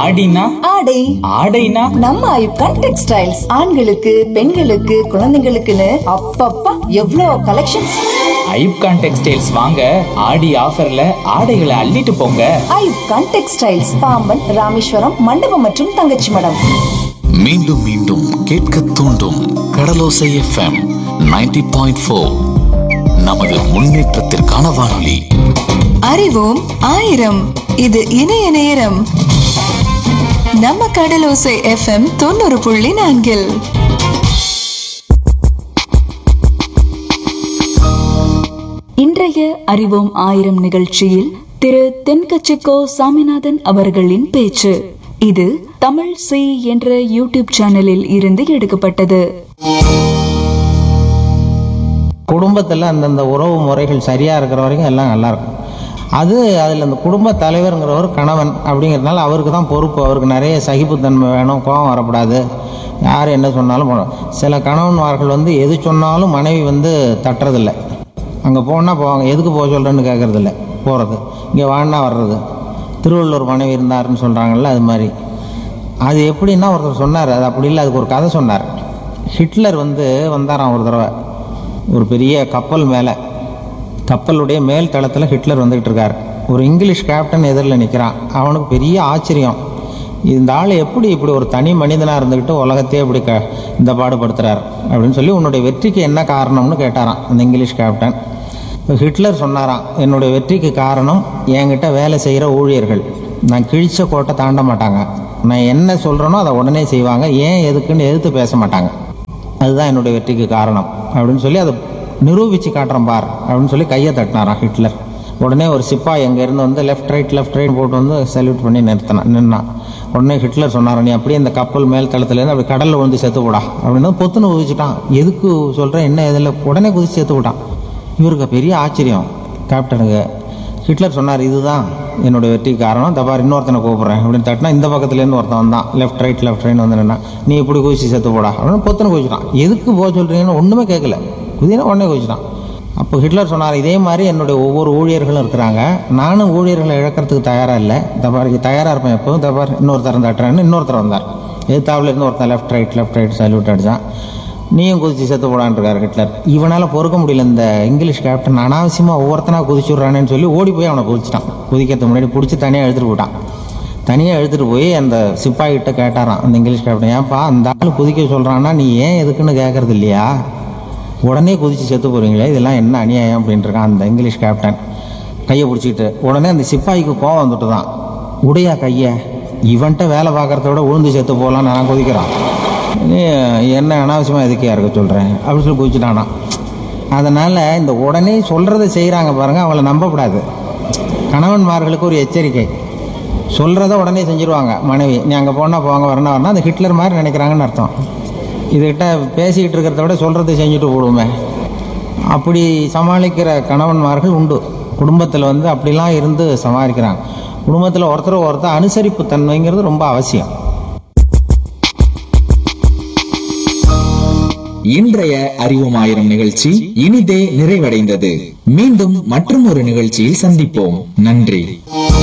ஆடினா ஆடை ஆடைனா நம்ம ஐப்கான் டெக்ஸ்டைல்ஸ் ஆண்களுக்கு பெண்களுக்கு குழந்தைங்களுக்குன்னு அப்பப்பா எவ்வளோ கலெக்ஷன்ஸ் ஐப்கான் டெக்ஸ்டைல்ஸ் வாங்க ஆடி ஆஃபர்ல ஆடைகளை அள்ளிட்டு போங்க ஐப்கான் டெக்ஸ்டைல்ஸ் பாம்பன் ராமேஸ்வரம் மண்டபம் மற்றும் தங்கச்சி மடம் மீண்டும் மீண்டும் கேட்க தூண்டும் கடலோசை எஃப்எம் 90.4 பாயிண்ட் ஃபோர் நமது முன்னேற்றத்திற்கான வானொலி அறிவோம் ஆயிரம் இது இணைய நேரம் நம்ம கடலோசை எஃப்எம் தொண்ணூறு புள்ளி நான்கில் இன்றைய அறிவோம் ஆயிரம் நிகழ்ச்சியில் திரு தென்கச்சிக்கோ சாமிநாதன் அவர்களின் பேச்சு இது தமிழ் சி என்ற யூடியூப் சேனலில் இருந்து எடுக்கப்பட்டது குடும்பத்தில் அந்தந்த உறவு முறைகள் சரியாக இருக்கிற வரைக்கும் எல்லாம் நல்லா இருக்கும் அது அதில் அந்த குடும்ப தலைவருங்கிறவர் கணவன் அப்படிங்கிறதுனால அவருக்கு தான் பொறுப்பு அவருக்கு நிறைய சகிப்புத்தன்மை வேணும் கோபம் வரக்கூடாது யார் என்ன சொன்னாலும் போகணும் சில கணவன்மார்கள் வந்து எது சொன்னாலும் மனைவி வந்து தட்டுறதில்ல அங்கே போனால் போவாங்க எதுக்கு போக சொல்கிறேன்னு கேட்குறதில்ல போகிறது இங்கே வான்னா வர்றது திருவள்ளூர் மனைவி இருந்தாருன்னு சொல்கிறாங்கல்ல அது மாதிரி அது எப்படின்னா ஒருத்தர் சொன்னார் அது அப்படி இல்லை அதுக்கு ஒரு கதை சொன்னார் ஹிட்லர் வந்து வந்தாராம் ஒரு தடவை ஒரு பெரிய கப்பல் மேலே கப்பலுடைய மேல் தளத்தில் ஹிட்லர் வந்துக்கிட்டு இருக்கார் ஒரு இங்கிலீஷ் கேப்டன் எதிரில் நிற்கிறான் அவனுக்கு பெரிய ஆச்சரியம் இந்த ஆள் எப்படி இப்படி ஒரு தனி மனிதனாக இருந்துக்கிட்டு உலகத்தையே இப்படி க இந்த பாடுபடுத்துறார் அப்படின்னு சொல்லி உன்னுடைய வெற்றிக்கு என்ன காரணம்னு கேட்டாராம் அந்த இங்கிலீஷ் கேப்டன் இப்போ ஹிட்லர் சொன்னாராம் என்னுடைய வெற்றிக்கு காரணம் என்கிட்ட வேலை செய்கிற ஊழியர்கள் நான் கிழிச்ச கோட்டை தாண்ட மாட்டாங்க நான் என்ன சொல்கிறேனோ அதை உடனே செய்வாங்க ஏன் எதுக்குன்னு எதிர்த்து பேச மாட்டாங்க அதுதான் என்னுடைய வெற்றிக்கு காரணம் அப்படின்னு சொல்லி அதை நிரூபித்து காட்டுறேன் பார் அப்படின்னு சொல்லி கையை தட்டினாராம் ஹிட்லர் உடனே ஒரு சிப்பாய் அங்கேருந்து வந்து லெஃப்ட் ரைட் லெஃப்ட் ரைட் போட்டு வந்து சல்யூட் பண்ணி நிறுத்தினான் நின்னான் உடனே ஹிட்லர் சொன்னார் நீ அப்படியே இந்த கப்பல் மேல் தளத்துலேருந்து அப்படி கடலில் விழுந்து செத்து போடா அப்படின்னு பொத்துன்னு குதிச்சுட்டான் எதுக்கு சொல்கிறேன் என்ன இதில் உடனே குதிச்சு செத்து போட்டான் இவருக்கு பெரிய ஆச்சரியம் கேப்டனுக்கு ஹிட்லர் சொன்னார் இதுதான் என்னுடைய வெற்றிக்கு காரணம் தப்பார் இன்னொருத்தனை கூப்பிட்றேன் அப்படின்னு தட்டினா இந்த பக்கத்துலேருந்து ஒருத்தன் வந்தான் லெஃப்ட் ரைட் லெஃப்ட் ரைட் வந்து நின்னா நீ இப்படி குதிச்சு செத்து போடா அப்படின்னு பொத்துன்னு குதிச்சிட்டான் எதுக்கு போக சொல்கிறீங்கன்னு ஒன்றுமே கேட்கல குதினா உடனே குதிச்சிட்டான் அப்போ ஹிட்லர் சொன்னார் இதே மாதிரி என்னுடைய ஒவ்வொரு ஊழியர்களும் இருக்கிறாங்க நானும் ஊழியர்களை இழக்கிறதுக்கு தயாராக இல்லை தப்பாருக்கு தயாராக இருப்பேன் எப்போதும் தப்பார் இன்னொருத்தர் தட்டுறேன்னு இன்னொருத்தர் வந்தார் எதிர்த்தாவில் இருந்து ஒருத்தன் left right left right salute அடிச்சான் நீயும் குதிச்சு செத்து போடான்னு இருக்காரு ஹிட்லர் இவனால் பொறுக்க முடியல இந்த இங்கிலீஷ் கேப்டன் அனாவசியமாக ஒவ்வொருத்தனாக குதிச்சுட்றானேன்னு சொல்லி ஓடி போய் அவனை குதிச்சிட்டான் குதிக்கிறதுக்கு முன்னாடி பிடிச்சி தனியாக எடுத்துகிட்டு போட்டான் தனியாக எடுத்துகிட்டு போய் அந்த சிப்பாய்கிட்ட கேட்டாராம் அந்த இங்கிலீஷ் கேப்டன் ஏன்ப்பா அந்த ஆள் குதிக்க சொல்கிறான்னா நீ ஏன் எதுக்குன்னு கேட்கறது இல்லையா உடனே குதிச்சு செத்து போகிறீங்களே இதெல்லாம் என்ன அநியாயம் அப்படின்ட்டு இருக்கான் அந்த இங்கிலீஷ் கேப்டன் கையை பிடிச்சிக்கிட்டு உடனே அந்த சிப்பாய்க்கு கோவம் வந்துட்டு தான் உடையா கையை இவன்ட்ட வேலை பார்க்குறத விட உழுந்து செத்து போகலான்னு நான் குதிக்கிறான் நீ என்ன அனாவசியமாக எதுக்கையா இருக்க சொல்கிறேன் அப்படின்னு சொல்லி குதிச்சுட்டானா அதனால் இந்த உடனே சொல்கிறத செய்கிறாங்க பாருங்கள் அவங்கள நம்பக்கூடாது கணவன்மார்களுக்கு ஒரு எச்சரிக்கை சொல்கிறத உடனே செஞ்சுருவாங்க மனைவி நீ அங்கே போனால் போவாங்க வரணும் வரணும் அந்த ஹிட்லர் மாதிரி நினைக்கிறாங்கன்னு அர்த்தம் இதுகிட்ட பேசிக்கிட்டு இருக்கிறத விட சொல்கிறத செஞ்சுட்டு போடுவோமே அப்படி சமாளிக்கிற கணவன்மார்கள் உண்டு குடும்பத்தில் வந்து அப்படிலாம் இருந்து சமாளிக்கிறாங்க குடும்பத்தில் ஒருத்தர் ஒருத்தர் அனுசரிப்பு தன்மைங்கிறது ரொம்ப அவசியம் இன்றைய அறிவோம் ஆயிரம் நிகழ்ச்சி இனிதே நிறைவடைந்தது மீண்டும் மற்றும் ஒரு நிகழ்ச்சியில் சந்திப்போம் நன்றி